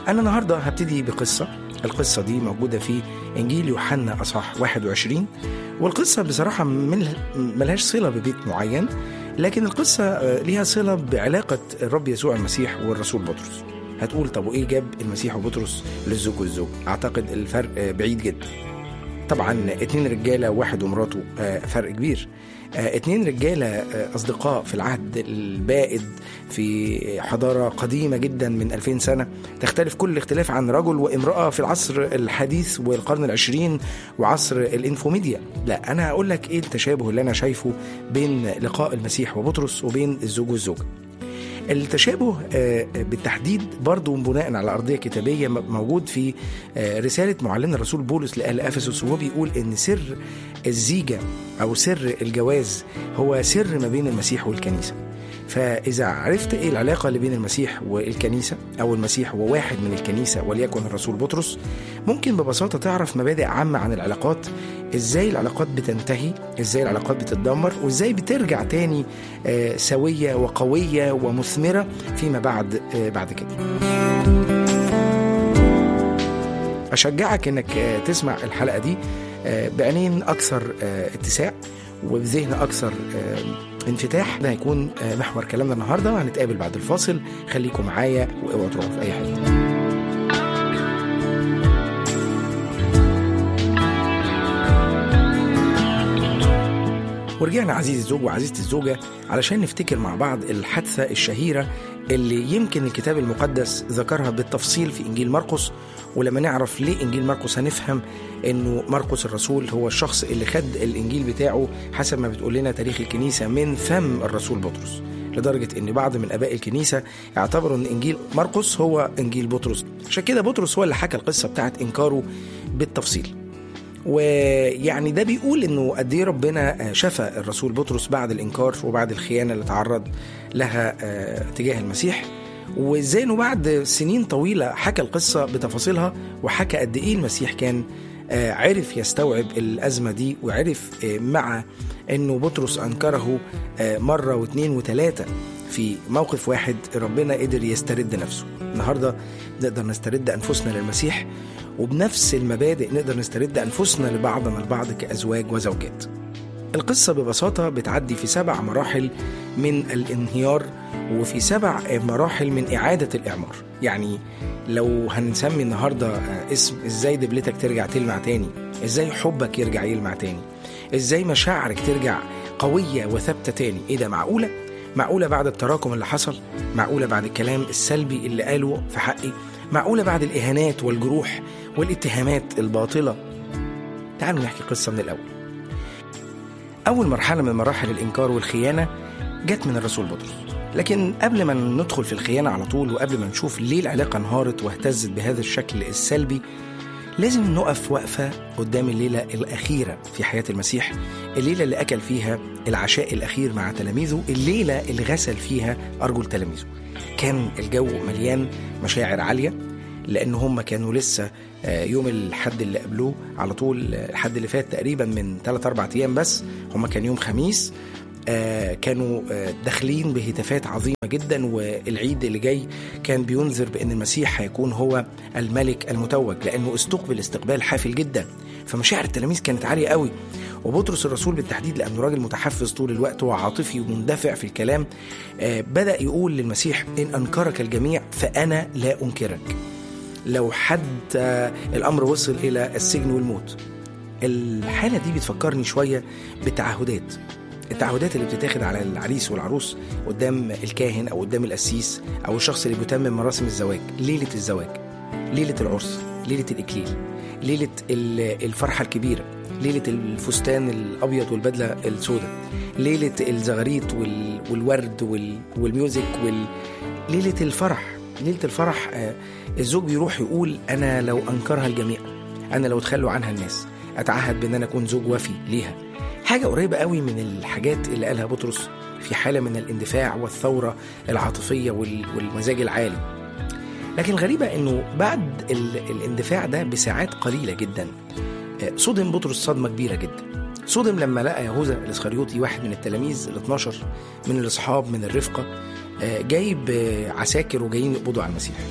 أنا النهاردة هبتدي بقصة القصة دي موجودة في إنجيل يوحنا أصح 21 والقصة بصراحة من ملهاش صلة ببيت معين لكن القصة آه، ليها صلة بعلاقة الرب يسوع المسيح والرسول بطرس هتقول طب وإيه جاب المسيح وبطرس للزوج والزوج أعتقد الفرق آه، بعيد جدا طبعا اتنين رجالة واحد ومراته آه، فرق كبير آه، اتنين رجالة آه، أصدقاء في العهد البائد في حضارة قديمة جدا من 2000 سنة تختلف كل الاختلاف عن رجل وامرأة في العصر الحديث والقرن العشرين وعصر الانفوميديا لا أنا هقول لك إيه التشابه اللي أنا شايفه بين لقاء المسيح وبطرس وبين الزوج والزوجة التشابه آه، بالتحديد برضو بناء على أرضية كتابية م- موجود في آه، رسالة معلن الرسول بولس لأهل أفسس وهو بيقول إن سر الزيجة أو سر الجواز هو سر ما بين المسيح والكنيسة فإذا عرفت إيه العلاقة اللي بين المسيح والكنيسة أو المسيح وواحد من الكنيسة وليكن الرسول بطرس ممكن ببساطة تعرف مبادئ عامة عن العلاقات إزاي العلاقات بتنتهي إزاي العلاقات بتتدمر وإزاي بترجع تاني آه، سوية وقوية ومثمرة فيما بعد آه، بعد كده أشجعك إنك آه، تسمع الحلقة دي آه، بعينين أكثر آه، اتساع وبذهن أكثر آه، انفتاح ده هيكون آه، محور كلامنا النهارده وهنتقابل بعد الفاصل خليكم معايا واوعوا تروحوا في أي حتة ورجعنا عزيزي الزوج وعزيزتي الزوجة علشان نفتكر مع بعض الحادثة الشهيرة اللي يمكن الكتاب المقدس ذكرها بالتفصيل في إنجيل مرقس ولما نعرف ليه إنجيل مرقس هنفهم إنه مرقس الرسول هو الشخص اللي خد الإنجيل بتاعه حسب ما بتقول لنا تاريخ الكنيسة من فم الرسول بطرس لدرجة إن بعض من آباء الكنيسة اعتبروا إن إنجيل مرقس هو إنجيل بطرس عشان كده بطرس هو اللي حكى القصة بتاعت إنكاره بالتفصيل ويعني ده بيقول انه قد ايه ربنا شفى الرسول بطرس بعد الانكار وبعد الخيانه اللي تعرض لها آه، تجاه المسيح وازاي انه بعد سنين طويله حكى القصه بتفاصيلها وحكى قد ايه المسيح كان آه، عرف يستوعب الازمه دي وعرف آه، مع انه بطرس انكره آه، مره واثنين وثلاثه في موقف واحد ربنا قدر يسترد نفسه النهارده نقدر نسترد انفسنا للمسيح وبنفس المبادئ نقدر نسترد انفسنا لبعضنا البعض كازواج وزوجات القصة ببساطة بتعدي في سبع مراحل من الانهيار وفي سبع مراحل من إعادة الإعمار يعني لو هنسمي النهاردة آه، اسم إزاي دبلتك ترجع تلمع تاني إزاي حبك يرجع يلمع تاني إزاي مشاعرك ترجع قوية وثابتة تاني إيه ده معقولة؟ معقولة بعد التراكم اللي حصل؟ معقولة بعد الكلام السلبي اللي قاله في حقي؟ معقولة بعد الإهانات والجروح والاتهامات الباطلة؟ تعالوا نحكي قصة من الأول أول مرحلة من مراحل الإنكار والخيانة جت من الرسول بطرس لكن قبل ما ندخل في الخيانة على طول وقبل ما نشوف ليه العلاقة انهارت واهتزت بهذا الشكل السلبي لازم نقف وقفة قدام الليلة الأخيرة في حياة المسيح الليلة اللي أكل فيها العشاء الأخير مع تلاميذه الليلة اللي غسل فيها أرجل تلاميذه كان الجو مليان مشاعر عالية لأن هم كانوا لسه آه، يوم الحد اللي قبلوه على طول آه، الحد اللي فات تقريبا من 3 4 أيام بس هم كان يوم خميس آه، كانوا آه، داخلين بهتافات عظيمة جدا والعيد اللي جاي كان بينذر بأن المسيح هيكون هو الملك المتوج لأنه استقبل استقبال حافل جدا فمشاعر التلاميذ كانت عالية قوي وبطرس الرسول بالتحديد لأنه راجل متحفز طول الوقت وعاطفي ومندفع في الكلام آه، بدأ يقول للمسيح إن أنكرك الجميع فأنا لا أنكرك لو حد آه، الأمر وصل إلى السجن والموت الحالة دي بتفكرني شوية بالتعهدات التعهدات اللي بتتاخد على العريس والعروس قدام الكاهن او قدام القسيس او الشخص اللي بيتمم مراسم الزواج ليله الزواج ليله العرس ليله الاكليل ليله ال- الفرحه الكبيره ليله الفستان الابيض والبدله السوداء ليله الزغاريت وال- والورد وال- والميوزك وال... ليله الفرح ليله الفرح آه، الزوج بيروح يقول انا لو انكرها الجميع انا لو تخلوا عنها الناس اتعهد بان انا اكون زوج وفي ليها حاجة قريبة قوي من الحاجات اللي قالها بطرس في حالة من الاندفاع والثورة العاطفية وال- والمزاج العالي لكن الغريبة انه بعد ال- الاندفاع ده بساعات قليلة جدا آه، صدم بطرس صدمة كبيرة جدا صدم لما لقى يهوذا الاسخريوطي واحد من التلاميذ ال 12 من الاصحاب من الرفقة آه، جايب آه، عساكر وجايين يقبضوا على المسيح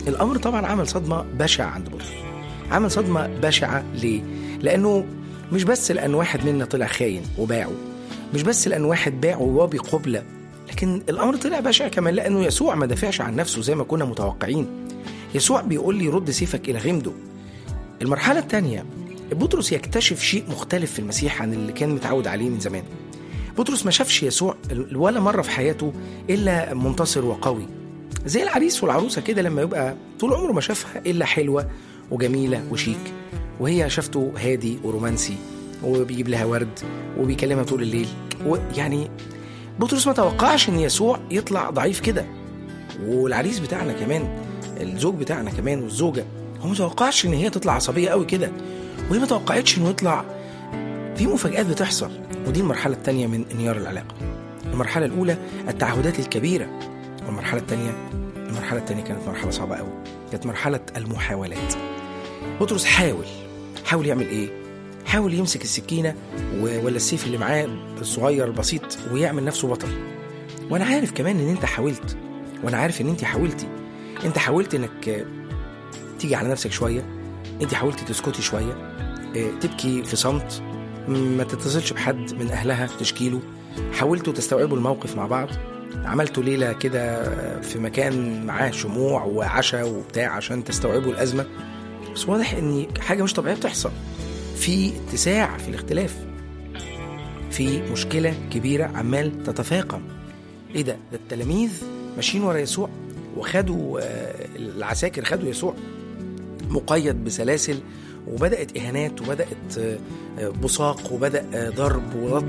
الامر طبعا عمل صدمه بشعه عند بطرس عمل صدمه بشعه ليه لانه مش بس لان واحد منا طلع خاين وباعه مش بس لان واحد باعه وهو بقبله لكن الامر طلع بشع كمان لانه يسوع ما دافعش عن نفسه زي ما كنا متوقعين يسوع بيقول لي رد سيفك الى غمده المرحله الثانيه بطرس يكتشف شيء مختلف في المسيح عن اللي كان متعود عليه من زمان بطرس ما شافش يسوع ولا مرة في حياته إلا منتصر وقوي زي العريس والعروسة كده لما يبقى طول عمره ما شافها إلا حلوة وجميلة وشيك وهي شافته هادي ورومانسي وبيجيب لها ورد وبيكلمها طول الليل ويعني بطرس ما توقعش ان يسوع يطلع ضعيف كده والعريس بتاعنا كمان الزوج بتاعنا كمان والزوجه هو ما توقعش ان هي تطلع عصبيه قوي كده وهي ما توقعتش انه يطلع في مفاجآت بتحصل ودي المرحلة الثانية من انهيار العلاقة. المرحلة الأولى التعهدات الكبيرة والمرحلة الثانية المرحلة الثانية كانت مرحلة صعبة قوي كانت مرحلة المحاولات. بطرس حاول حاول يعمل إيه؟ حاول يمسك السكينة ولا السيف اللي معاه الصغير البسيط ويعمل نفسه بطل. وأنا عارف كمان إن أنت حاولت وأنا عارف إن أنت حاولتي. أنت حاولت إنك تيجي على نفسك شوية أنت حاولتي تسكتي شوية تبكي في صمت ما تتصلش بحد من أهلها تشكيله حاولتوا تستوعبوا الموقف مع بعض عملتوا ليلة كده في مكان معاه شموع وعشاء وبتاع عشان تستوعبوا الأزمة بس واضح إن حاجة مش طبيعية بتحصل في اتساع في الاختلاف في مشكلة كبيرة عمال تتفاقم ايه ده ده التلاميذ ماشيين ورا يسوع وخدوا العساكر خدوا يسوع مقيد بسلاسل وبدأت إهانات وبدأت بصاق وبدأ ضرب ولط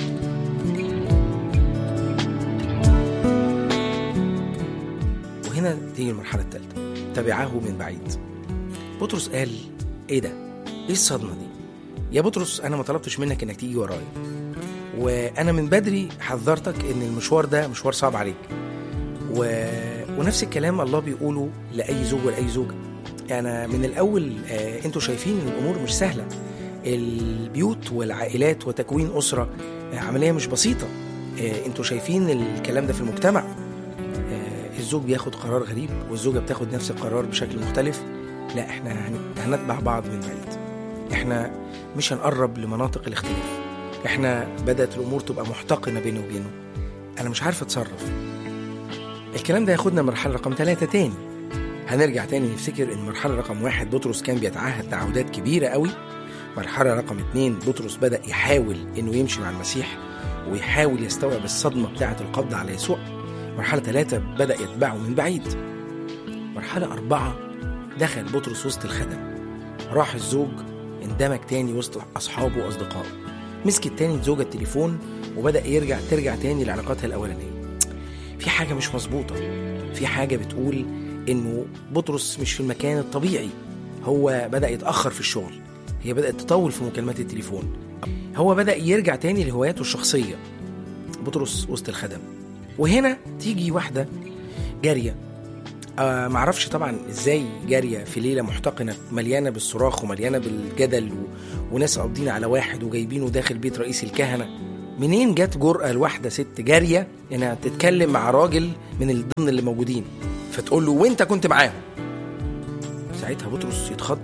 وهنا تيجي المرحلة الثالثة تبعه من بعيد بطرس قال إيه ده؟ إيه الصدمة دي؟ يا بطرس أنا ما طلبتش منك إنك تيجي ورايا وأنا من بدري حذرتك إن المشوار ده مشوار صعب عليك و... ونفس الكلام الله بيقوله لأي زوج ولأي زوجة أنا من الأول آه أنتوا شايفين إن الأمور مش سهلة البيوت والعائلات وتكوين أسرة آه عملية مش بسيطة آه أنتوا شايفين الكلام ده في المجتمع آه الزوج بياخد قرار غريب والزوجة بتاخد نفس القرار بشكل مختلف لا احنا هنتبع بعض من بعيد احنا مش هنقرب لمناطق الاختلاف احنا بدأت الأمور تبقى محتقنة بيني وبينه أنا مش عارف أتصرف الكلام ده ياخدنا مرحلة رقم ثلاثة تاني هنرجع تاني نفتكر ان المرحله رقم واحد بطرس كان بيتعهد تعهدات كبيره قوي مرحله رقم اتنين بطرس بدا يحاول انه يمشي مع المسيح ويحاول يستوعب الصدمه بتاعه القبض على يسوع مرحله ثلاثه بدا يتبعه من بعيد مرحله اربعه دخل بطرس وسط الخدم راح الزوج اندمج تاني وسط اصحابه واصدقائه مسك التاني زوجة التليفون وبدا يرجع ترجع تاني لعلاقاتها الاولانيه في حاجه مش مظبوطه في حاجه بتقول انه بطرس مش في المكان الطبيعي هو بدا يتاخر في الشغل هي بدات تطول في مكالمات التليفون هو بدا يرجع تاني لهواياته الشخصيه بطرس وسط الخدم وهنا تيجي واحده جاريه آه معرفش طبعا ازاي جاريه في ليله محتقنه مليانه بالصراخ ومليانه بالجدل و... وناس قابضين على واحد وجايبينه داخل بيت رئيس الكهنه منين جت جرأة لواحدة ست جارية انها تتكلم مع راجل من الضمن اللي موجودين فتقول له وانت كنت معاهم ساعتها بطرس يتخض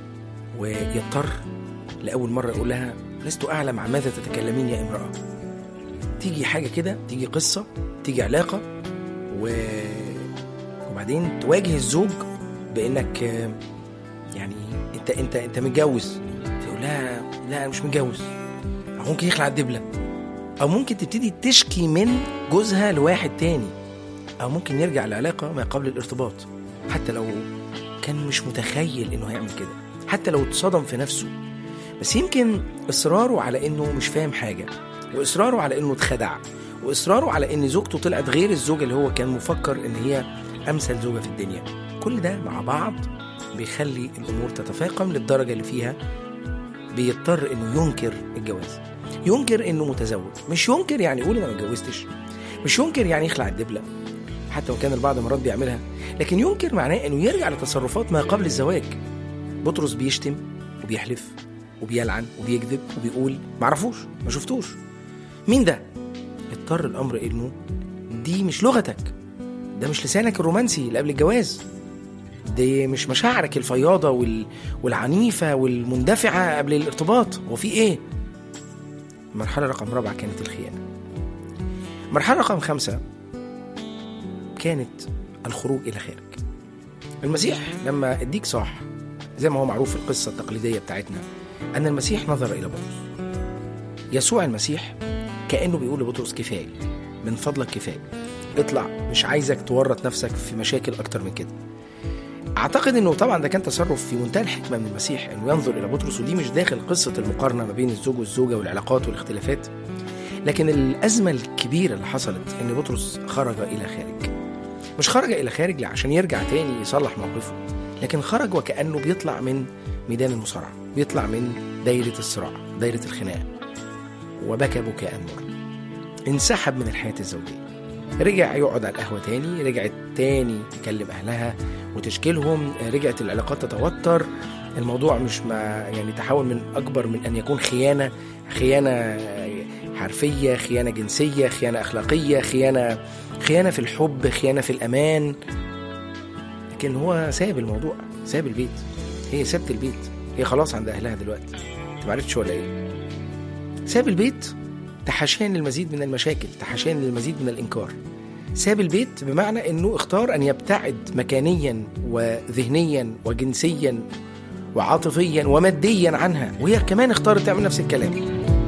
ويضطر لأول مرة يقول لها لست أعلم عن ماذا تتكلمين يا امرأة تيجي حاجة كده تيجي قصة تيجي علاقة و... وبعدين تواجه الزوج بانك يعني انت انت انت متجوز تقول لها لا انا مش متجوز او ممكن يخلع الدبله او ممكن تبتدي تشكي من جوزها لواحد تاني او ممكن يرجع العلاقه ما قبل الارتباط حتى لو كان مش متخيل انه هيعمل كده حتى لو اتصدم في نفسه بس يمكن اصراره على انه مش فاهم حاجه واصراره على انه اتخدع واصراره على ان زوجته طلعت غير الزوجه اللي هو كان مفكر ان هي امثل زوجه في الدنيا كل ده مع بعض بيخلي الامور تتفاقم للدرجه اللي فيها بيضطر انه ينكر الجواز ينكر انه متزوج مش ينكر يعني يقول انا ما اتجوزتش مش ينكر يعني يخلع الدبله حتى وكان البعض مرات بيعملها لكن ينكر معناه انه يرجع لتصرفات ما قبل الزواج بطرس بيشتم وبيحلف وبيلعن وبيكذب وبيقول معرفوش ما شفتوش مين ده اضطر الامر انه دي مش لغتك ده مش لسانك الرومانسي اللي قبل الجواز دي مش مشاعرك الفياضة وال... والعنيفة والمندفعة قبل الارتباط هو في ايه المرحلة رقم رابعة كانت الخيانة المرحلة رقم خمسة كانت الخروج إلى خارج المسيح لما اديك صاح زي ما هو معروف في القصة التقليدية بتاعتنا أن المسيح نظر إلى بطرس يسوع المسيح كأنه بيقول لبطرس كفاية من فضلك كفاية اطلع مش عايزك تورط نفسك في مشاكل أكتر من كده اعتقد انه طبعا ده كان تصرف في منتهى الحكمه من المسيح انه ينظر الى بطرس ودي مش داخل قصه المقارنه ما بين الزوج والزوجه والعلاقات والاختلافات لكن الازمه الكبيره اللي حصلت ان بطرس خرج الى خارج مش خرج الى خارج عشان يرجع تاني يصلح موقفه لكن خرج وكانه بيطلع من ميدان المصارعه بيطلع من دايره الصراع دايره الخناقه وبكى بكاء مرا انسحب من الحياه الزوجيه رجع يقعد على القهوه تاني رجعت تاني تكلم اهلها وتشكيلهم رجعت العلاقات تتوتر الموضوع مش ما يعني تحول من اكبر من ان يكون خيانه خيانه حرفيه خيانه جنسيه خيانه اخلاقيه خيانه خيانه في الحب خيانه في الامان لكن هو ساب الموضوع ساب البيت هي سابت البيت هي خلاص عند اهلها دلوقتي انت معرفتش ولا ايه ساب البيت تحاشيا للمزيد من المشاكل تحاشيا للمزيد من الانكار ساب البيت بمعنى انه اختار ان يبتعد مكانيا وذهنيا وجنسيا وعاطفيا وماديا عنها وهي كمان اختارت تعمل نفس الكلام